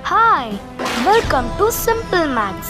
Hi, welcome to Simple Maths.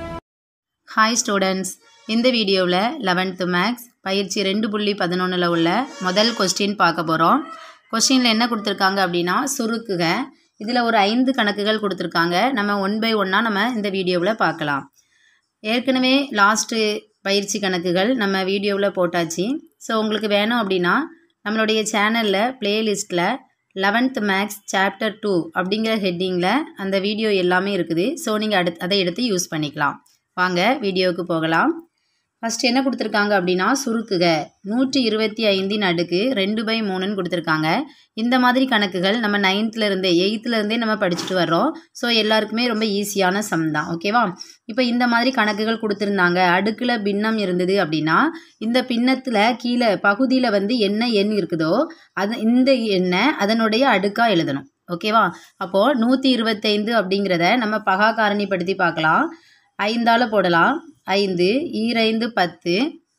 Hi students இந்த வீடியோவில் eleventh maths பயிற்சி ரெண்டு புள்ளி பதினொன்றில் உள்ள முதல் கொஸ்டின் பார்க்க போகிறோம் கொஸ்டினில் என்ன கொடுத்துருக்காங்க அப்படின்னா சுருக்குக இதில் ஒரு ஐந்து கணக்குகள் கொடுத்துருக்காங்க நம்ம ஒன் பை ஒன்னாக நம்ம இந்த வீடியோவில் பார்க்கலாம் ஏற்கனவே லாஸ்ட்டு பயிற்சி கணக்குகள் நம்ம வீடியோவில் போட்டாச்சு ஸோ உங்களுக்கு வேணும் அப்படின்னா நம்மளுடைய சேனலில் ப்ளேலிஸ்ட்டில் லெவன்த் மேக்ஸ் சாப்டர் டூ அப்படிங்கிற ஹெட்டிங்கில் அந்த வீடியோ எல்லாமே இருக்குது ஸோ நீங்கள் அடுத்து அதை எடுத்து யூஸ் பண்ணிக்கலாம் வாங்க வீடியோவுக்கு போகலாம் ஃபஸ்ட் என்ன கொடுத்துருக்காங்க அப்படின்னா சுருக்குக நூற்றி இருபத்தி ஐந்தின் அடுக்கு ரெண்டு பை மூணுன்னு கொடுத்துருக்காங்க இந்த மாதிரி கணக்குகள் நம்ம நைன்த்துலேருந்தே எயித்துலேருந்தே நம்ம படிச்சுட்டு வர்றோம் ஸோ எல்லாருக்குமே ரொம்ப ஈஸியான சம் தான் ஓகேவா இப்போ இந்த மாதிரி கணக்குகள் கொடுத்துருந்தாங்க அடுக்கில் பின்னம் இருந்தது அப்படின்னா இந்த பின்னத்தில் கீழே பகுதியில் வந்து என்ன எண் இருக்குதோ அது இந்த எண்ணை அதனுடைய அடுக்காக எழுதணும் ஓகேவா அப்போது நூற்றி இருபத்தைந்து அப்படிங்கிறத நம்ம பகா காரணிப்படுத்தி பார்க்கலாம் ஐந்தால் போடலாம் ஐந்து ஈரைந்து பத்து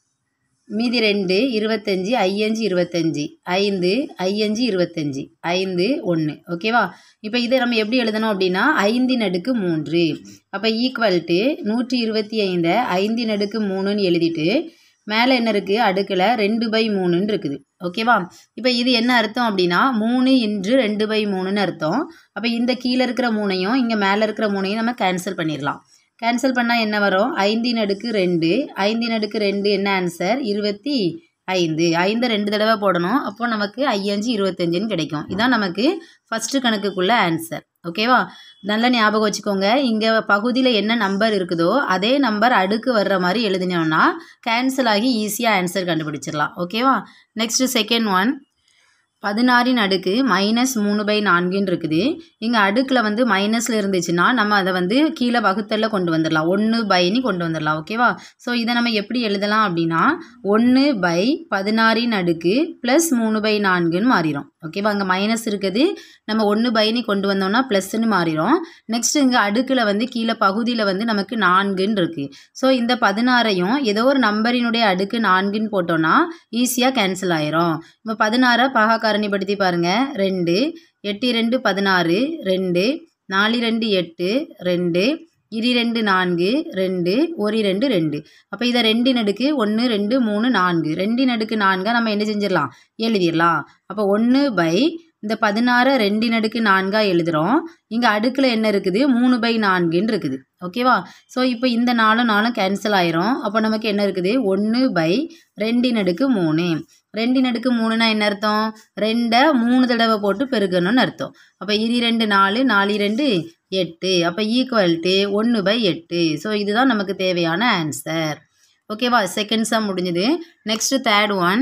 மீதி ரெண்டு இருபத்தஞ்சி ஐயஞ்சு இருபத்தஞ்சி ஐந்து ஐயஞ்சு இருபத்தஞ்சி ஐந்து ஒன்று ஓகேவா இப்போ இதை நம்ம எப்படி எழுதணும் அப்படின்னா ஐந்தின் அடுக்கு மூன்று அப்போ ஈக்குவல் டு நூற்றி இருபத்தி ஐந்தை ஐந்தின் அடுக்கு மூணுன்னு எழுதிட்டு மேலே என்ன இருக்குது அடுக்கில் ரெண்டு பை மூணுன்னு இருக்குது ஓகேவா இப்போ இது என்ன அர்த்தம் அப்படின்னா மூணு இன்று ரெண்டு பை மூணுன்னு அர்த்தம் அப்போ இந்த கீழே இருக்கிற மூணையும் இங்கே மேலே இருக்கிற மூணையும் நம்ம கேன்சல் பண்ணிடலாம் கேன்சல் பண்ணால் என்ன வரும் ஐந்தின் அடுக்கு ரெண்டு ஐந்தின் அடுக்கு ரெண்டு என்ன ஆன்சர் இருபத்தி ஐந்து ஐந்து ரெண்டு தடவை போடணும் அப்போ நமக்கு ஐயஞ்சு இருபத்தஞ்சுன்னு கிடைக்கும் இதான் நமக்கு ஃபஸ்ட்டு கணக்குக்குள்ள ஆன்சர் ஓகேவா நல்லா ஞாபகம் வச்சுக்கோங்க இங்கே பகுதியில் என்ன நம்பர் இருக்குதோ அதே நம்பர் அடுக்கு வர்ற மாதிரி எழுதினோம்னா கேன்சல் ஆகி ஈஸியாக ஆன்சர் கண்டுபிடிச்சிடலாம் ஓகேவா நெக்ஸ்ட் செகண்ட் ஒன் பதினாறின் அடுக்கு மைனஸ் மூணு பை நான்குன்னு இருக்குது இங்கே அடுக்கில் வந்து மைனஸில் இருந்துச்சுன்னா நம்ம அதை வந்து கீழே வகுத்தலில் கொண்டு வந்துடலாம் ஒன்று பைன்னு கொண்டு வந்துடலாம் ஓகேவா ஸோ இதை நம்ம எப்படி எழுதலாம் அப்படின்னா ஒன்று பை பதினாறின் அடுக்கு ப்ளஸ் மூணு பை நான்குன்னு மாறிடும் ஓகேவா அங்கே மைனஸ் இருக்குது நம்ம ஒன்று பைனி கொண்டு வந்தோம்னா ப்ளஸ்ன்னு மாறிடும் நெக்ஸ்ட் இங்கே அடுக்கில் வந்து கீழே பகுதியில் வந்து நமக்கு நான்குன்னு இருக்குது ஸோ இந்த பதினாறையும் ஏதோ ஒரு நம்பரினுடைய அடுக்கு நான்குன்னு போட்டோன்னா ஈஸியாக கேன்சல் ஆயிரும் இப்போ பதினாறை பகா காரணிப்படுத்தி பாருங்கள் ரெண்டு எட்டு ரெண்டு பதினாறு ரெண்டு நாலு ரெண்டு எட்டு ரெண்டு இரு ரெண்டு நான்கு ரெண்டு ஒரு ரெண்டு ரெண்டு அப்போ இதை ரெண்டு நடுக்கு ஒன்று ரெண்டு மூணு நான்கு ரெண்டு நடுக்கு நான்காக நம்ம என்ன செஞ்சிடலாம் எழுதிடலாம் அப்போ ஒன்று பை இந்த பதினாறு ரெண்டு நடுக்கு நான்காக எழுதுகிறோம் இங்கே அடுக்கில் என்ன இருக்குது மூணு பை நான்குன்னு இருக்குது ஓகேவா ஸோ இப்போ இந்த நாலும் நாளும் கேன்சல் ஆயிரும் அப்போ நமக்கு என்ன இருக்குது ஒன்று பை ரெண்டு நடுக்கு மூணு ரெண்டு நடுக்கு மூணுனா என்ன அர்த்தம் ரெண்டை மூணு தடவை போட்டு பெருக்கணும்னு அர்த்தம் அப்போ இரு ரெண்டு நாலு நாலு ரெண்டு எட்டு அப்போ ஈக்குவல் டு ஒன்று பை எட்டு ஸோ இதுதான் நமக்கு தேவையான ஆன்சர் ஓகேவா செகண்ட் சம் முடிஞ்சுது நெக்ஸ்ட்டு தேர்ட் ஒன்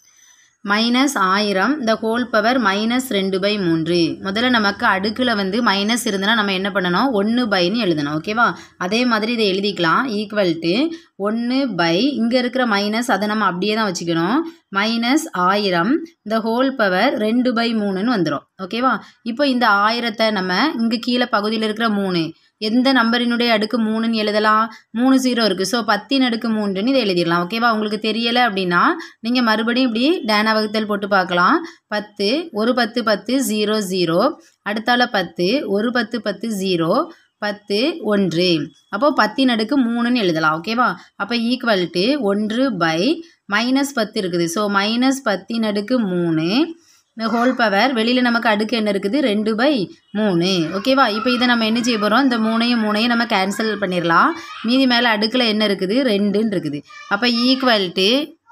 மைனஸ் ஆயிரம் த ஹோல் பவர் மைனஸ் ரெண்டு பை மூன்று முதல்ல நமக்கு அடுக்கில் வந்து மைனஸ் இருந்தனா நம்ம என்ன பண்ணணும் ஒன்று பைன்னு எழுதணும் ஓகேவா அதே மாதிரி இதை எழுதிக்கலாம் ஈக்குவல் டு ஒன்று பை இங்கே இருக்கிற மைனஸ் அதை நம்ம அப்படியே தான் வச்சுக்கணும் மைனஸ் ஆயிரம் இந்த ஹோல் பவர் ரெண்டு பை மூணுன்னு வந்துடும் ஓகேவா இப்போ இந்த ஆயிரத்தை நம்ம இங்கே கீழே பகுதியில் இருக்கிற மூணு எந்த நம்பரினுடைய அடுக்கு மூணுன்னு எழுதலாம் மூணு ஜீரோ இருக்குது ஸோ பத்தின் அடுக்கு மூன்றுன்னு இதை எழுதிடலாம் ஓகேவா உங்களுக்கு தெரியலை அப்படின்னா நீங்கள் மறுபடியும் இப்படி டேனா வகுத்தல் போட்டு பார்க்கலாம் பத்து ஒரு பத்து பத்து ஜீரோ ஜீரோ அடுத்தால பத்து ஒரு பத்து பத்து ஜீரோ பத்து ஒன்று அப்போது பத்தின் அடுக்கு மூணுன்னு எழுதலாம் ஓகேவா அப்போ ஈக்குவல் டு ஒன்று பை மைனஸ் பத்து இருக்குது ஸோ மைனஸ் பத்தின் அடுக்கு மூணு இந்த ஹோல் பவர் வெளியில் நமக்கு அடுக்கு என்ன இருக்குது ரெண்டு பை மூணு ஓகேவா இப்போ இதை நம்ம என்ன செய்ய போகிறோம் இந்த மூணையும் மூணையும் நம்ம கேன்சல் பண்ணிடலாம் மீதி மேலே அடுக்கில் என்ன இருக்குது ரெண்டுன்னு இருக்குது அப்போ ஈக்குவல் டு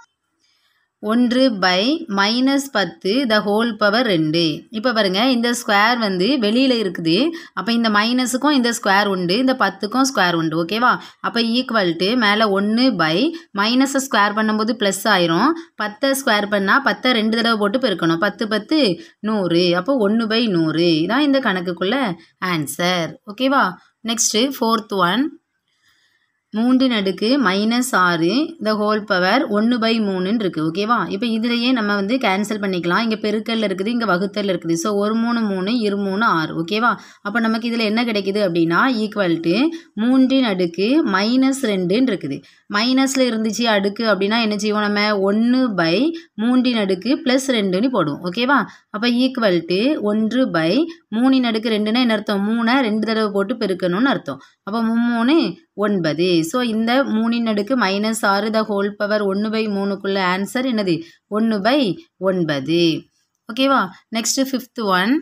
ஒன்று பை மைனஸ் பத்து த ஹோல் பவர் ரெண்டு இப்போ பாருங்கள் இந்த ஸ்கொயர் வந்து வெளியில் இருக்குது அப்போ இந்த மைனஸுக்கும் இந்த ஸ்கொயர் உண்டு இந்த பத்துக்கும் ஸ்கொயர் உண்டு ஓகேவா அப்போ ஈக்குவல் டு மேலே ஒன்று பை மைனஸை ஸ்கொயர் பண்ணும்போது ப்ளஸ் ஆயிரும் பத்தை ஸ்கொயர் பண்ணால் பத்தை ரெண்டு தடவை போட்டு பெருக்கணும் பத்து பத்து நூறு அப்போ ஒன்று பை நூறு இதான் இந்த கணக்குக்குள்ள ஆன்சர் ஓகேவா நெக்ஸ்ட்டு ஃபோர்த் ஒன் மூன்றின் அடுக்கு மைனஸ் ஆறு த ஹோல் பவர் ஒன்று பை மூணுன்னு இருக்குது ஓகேவா இப்போ இதுலேயே நம்ம வந்து கேன்சல் பண்ணிக்கலாம் இங்கே பெருக்கல்ல இருக்குது இங்கே வகுத்தல் இருக்குது ஸோ ஒரு மூணு மூணு இரு மூணு ஆறு ஓகேவா அப்போ நமக்கு இதில் என்ன கிடைக்குது அப்படின்னா ஈக்குவல் டு மூன்றின் அடுக்கு மைனஸ் ரெண்டுன்னு இருக்குது மைனஸில் இருந்துச்சு அடுக்கு அப்படின்னா என்ன செய்வோம் நம்ம ஒன்று பை மூன்றின் அடுக்கு ப்ளஸ் ரெண்டுன்னு போடுவோம் ஓகேவா அப்போ ஈக்குவல் டு ஒன்று பை மூணின் அடுக்கு ரெண்டுன்னா என்ன அர்த்தம் மூணை ரெண்டு தடவை போட்டு பெருக்கணும்னு அர்த்தம் அப்போ மும்மூணு ஒன்பது ஸோ இந்த மூணின் அடுக்கு மைனஸ் ஆறு த ஹோல் பவர் ஒன்று பை மூணுக்குள்ள ஆன்சர் என்னது ஒன்று பை ஒன்பது ஓகேவா நெக்ஸ்ட்டு ஃபிஃப்த் ஒன்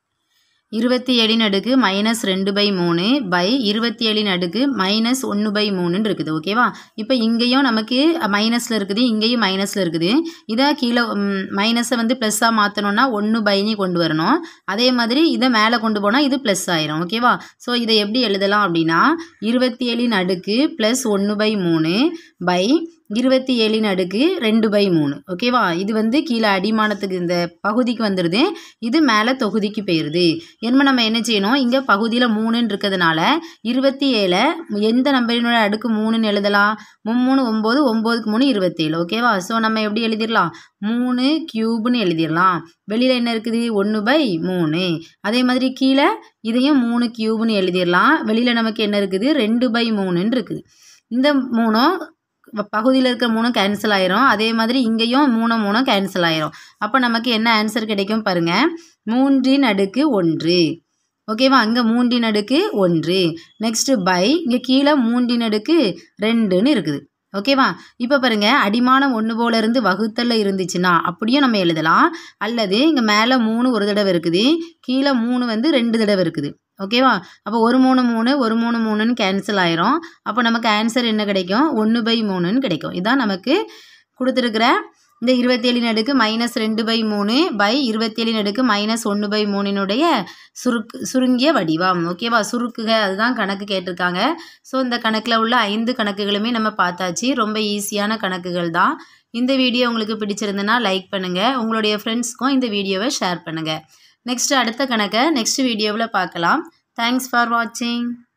இருபத்தி ஏழின் அடுக்கு மைனஸ் ரெண்டு பை மூணு பை இருபத்தி ஏழின் அடுக்கு மைனஸ் ஒன்று பை மூணுன்னு இருக்குது ஓகேவா இப்போ இங்கேயும் நமக்கு மைனஸில் இருக்குது இங்கேயும் மைனஸில் இருக்குது இதை கீழே மைனஸை வந்து ப்ளஸ்ஸாக மாற்றணும்னா ஒன்று பைனி கொண்டு வரணும் அதே மாதிரி இதை மேலே கொண்டு போனால் இது ப்ளஸ் ஆயிரும் ஓகேவா ஸோ இதை எப்படி எழுதலாம் அப்படின்னா இருபத்தி ஏழின் அடுக்கு ப்ளஸ் ஒன்று பை மூணு பை இருபத்தி ஏழின் அடுக்கு ரெண்டு பை மூணு ஓகேவா இது வந்து கீழே அடிமானத்துக்கு இந்த பகுதிக்கு வந்துடுது இது மேலே தொகுதிக்கு போயிடுது என்ன நம்ம என்ன செய்யணும் இங்கே பகுதியில் மூணுன்னு இருக்கிறதுனால இருபத்தி ஏழை எந்த நம்பரினோட அடுக்கு மூணுன்னு எழுதலாம் மும்மூணு ஒம்பது ஒம்போதுக்கு மூணு இருபத்தேழு ஓகேவா ஸோ நம்ம எப்படி எழுதிடலாம் மூணு க்யூப்னு எழுதிடலாம் வெளியில் என்ன இருக்குது ஒன்று பை மூணு அதே மாதிரி கீழே இதையும் மூணு க்யூப்னு எழுதிடலாம் வெளியில் நமக்கு என்ன இருக்குது ரெண்டு பை மூணுன்னு இருக்குது இந்த மூணும் பகுதியில் இருக்கிற மூணும் கேன்சல் ஆயிரும் அதே மாதிரி இங்கேயும் மூணு மூணும் கேன்சல் ஆயிரும் அப்போ நமக்கு என்ன ஆன்சர் கிடைக்கும் பாருங்க மூன்றின் அடுக்கு ஒன்று ஓகேவா அங்கே மூன்றின் அடுக்கு ஒன்று நெக்ஸ்ட்டு பை இங்கே கீழே மூன்றின் அடுக்கு ரெண்டுன்னு இருக்குது ஓகேவா இப்போ பாருங்க அடிமானம் ஒன்று போல இருந்து வகுத்தல்ல இருந்துச்சுன்னா அப்படியும் நம்ம எழுதலாம் அல்லது இங்கே மேலே மூணு ஒரு தடவை இருக்குது கீழே மூணு வந்து ரெண்டு தடவை இருக்குது ஓகேவா அப்போ ஒரு மூணு மூணு ஒரு மூணு மூணுன்னு கேன்சல் ஆயிரும் அப்போ நமக்கு ஆன்சர் என்ன கிடைக்கும் ஒன்று பை மூணுன்னு கிடைக்கும் இதான் நமக்கு கொடுத்துருக்குற இந்த இருபத்தேழின் அடுக்கு மைனஸ் ரெண்டு பை மூணு பை இருபத்தேழின் அடுக்கு மைனஸ் ஒன்று பை மூணினுடைய சுருக்கு சுருங்கிய வடிவம் ஓகேவா சுருக்குக அதுதான் கணக்கு கேட்டிருக்காங்க ஸோ இந்த கணக்கில் உள்ள ஐந்து கணக்குகளுமே நம்ம பார்த்தாச்சு ரொம்ப ஈஸியான கணக்குகள் தான் இந்த வீடியோ உங்களுக்கு பிடிச்சிருந்துன்னா லைக் பண்ணுங்கள் உங்களுடைய ஃப்ரெண்ட்ஸ்க்கும் இந்த வீடியோவை ஷேர் பண்ணுங்கள் நெக்ஸ்ட் அடுத்த கணக்கை நெக்ஸ்ட் வீடியோவில் பார்க்கலாம் தேங்க்ஸ் ஃபார் வாட்சிங்